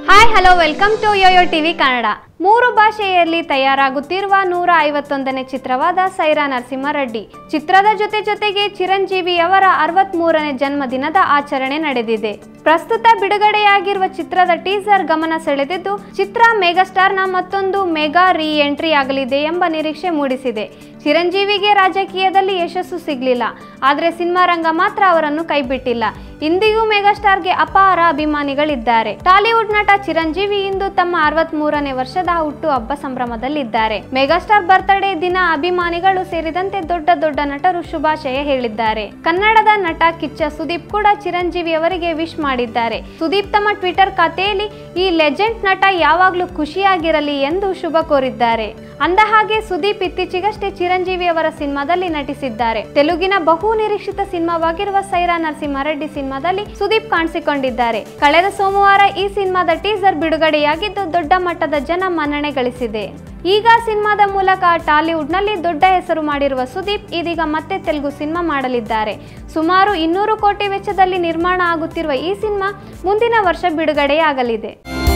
hi hello welcome to YoYo TV Kannada ಮೂರು ಭಾಷೆಯಲ್ಲಿ ತಯಾರಾಗುತ್ತಿರುವ ನೂರ ಐವತ್ತೊಂದನೇ ಚಿತ್ರವಾದ ಸೈರಾ ನರಸಿಂಹರೆಡ್ಡಿ ಚಿತ್ರದ ಜೊತೆ ಜೊತೆಗೆ ಚಿರಂಜೀವಿ ಅವರ ಅರವತ್ಮೂರನೇ ಜನ್ಮದಿನದ ಆಚರಣೆ ನಡೆದಿದೆ ಪ್ರಸ್ತುತ ಬಿಡುಗಡೆಯಾಗಿರುವ ಚಿತ್ರದ ಟೀಸರ್ ಗಮನ ಸೆಳೆದಿದ್ದು ಚಿತ್ರ ಮೆಗಾಸ್ಟಾರ್ನ ಮತ್ತೊಂದು ಮೆಗಾ ರೀ ಎಂಟ್ರಿ ಆಗಲಿದೆ ಎಂಬ ನಿರೀಕ್ಷೆ ಮೂಡಿಸಿದೆ ಚಿರಂಜೀವಿಗೆ ರಾಜಕೀಯದಲ್ಲಿ ಯಶಸ್ಸು ಸಿಗಲಿಲ್ಲ ಆದರೆ ಸಿನಿಮಾ ರಂಗ ಮಾತ್ರ ಅವರನ್ನು ಕೈಬಿಟ್ಟಿಲ್ಲ ಇಂದಿಗೂ ಮೆಗಾಸ್ಟಾರ್ಗೆ ಅಪಾರ ಅಭಿಮಾನಿಗಳಿದ್ದಾರೆ ಟಾಲಿವುಡ್ ನಟ ಚಿರಂಜೀವಿ ಇಂದು ತಮ್ಮ ಅರವತ್ ಮೂರನೇ ವರ್ಷದ ಹುಟ್ಟು ಹಬ್ಬ ಸಂಭ್ರಮದಲ್ಲಿದ್ದಾರೆ ಮೆಗಾಸ್ಟಾರ್ ಬರ್ತ್ಡೇ ದಿನ ಅಭಿಮಾನಿಗಳು ಸೇರಿದಂತೆ ದೊಡ್ಡ ದೊಡ್ಡ ನಟರು ಶುಭಾಶಯ ಹೇಳಿದ್ದಾರೆ ಕನ್ನಡದ ನಟ ಕಿಚ್ಚ ಸುದೀಪ್ ಕೂಡ ಚಿರಂಜೀವಿ ಅವರಿಗೆ ವಿಶ್ ಮಾಡಿದ್ದಾರೆ ಸುದೀಪ್ ತಮ್ಮ ಟ್ವಿಟರ್ ಖಾತೆಯಲ್ಲಿ ಈ ಲೆಜೆಂಡ್ ನಟ ಯಾವಾಗಲೂ ಖುಷಿಯಾಗಿರಲಿ ಎಂದು ಶುಭ ಕೋರಿದ್ದಾರೆ ಅಂದ ಹಾಗೆ ಸುದೀಪ್ ಇತ್ತೀಚೆಗಷ್ಟೇ ಚಿರಂಜೀವಿ ಅವರ ಸಿನಿಮಾದಲ್ಲಿ ನಟಿಸಿದ್ದಾರೆ ತೆಲುಗಿನ ಬಹು ನಿರೀಕ್ಷಿತ ಸಿನಿಮಾವಾಗಿರುವ ಸೈರಾ ನರಸಿಂಹರೆಡ್ಡಿ ಸಿನಿಮಾದಲ್ಲಿ ಸುದೀಪ್ ಕಾಣಿಸಿಕೊಂಡಿದ್ದಾರೆ ಕಳೆದ ಸೋಮವಾರ ಈ ಸಿನಿಮಾದ ಟೀಸರ್ ಬಿಡುಗಡೆಯಾಗಿದ್ದು ದೊಡ್ಡ ಮಟ್ಟದ ಜನ ಮನ್ನಣೆ ಗಳಿಸಿದೆ ಈಗ ಸಿನಿಮಾದ ಮೂಲಕ ಟಾಲಿವುಡ್ನಲ್ಲಿ ದೊಡ್ಡ ಹೆಸರು ಮಾಡಿರುವ ಸುದೀಪ್ ಇದೀಗ ಮತ್ತೆ ತೆಲುಗು ಸಿನಿಮಾ ಮಾಡಲಿದ್ದಾರೆ ಸುಮಾರು ಇನ್ನೂರು ಕೋಟಿ ವೆಚ್ಚದಲ್ಲಿ ನಿರ್ಮಾಣ ಆಗುತ್ತಿರುವ ಈ ಸಿನಿಮಾ ಮುಂದಿನ ವರ್ಷ ಬಿಡುಗಡೆಯಾಗಲಿದೆ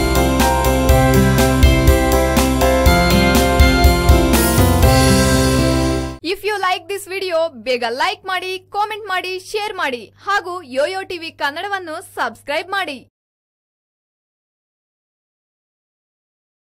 if you like this video ಬೇಗ ಲೈಕ್ ಮಾಡಿ ಕಾಮೆಂಟ್ ಮಾಡಿ ಶೇರ್ ಮಾಡಿ ಹಾಗೂ ಯೋಯೋ ಟಿವಿ ಕನ್ನಡವನ್ನು ಸಬ್ಸ್ಕ್ರೈಬ್ ಮಾಡಿ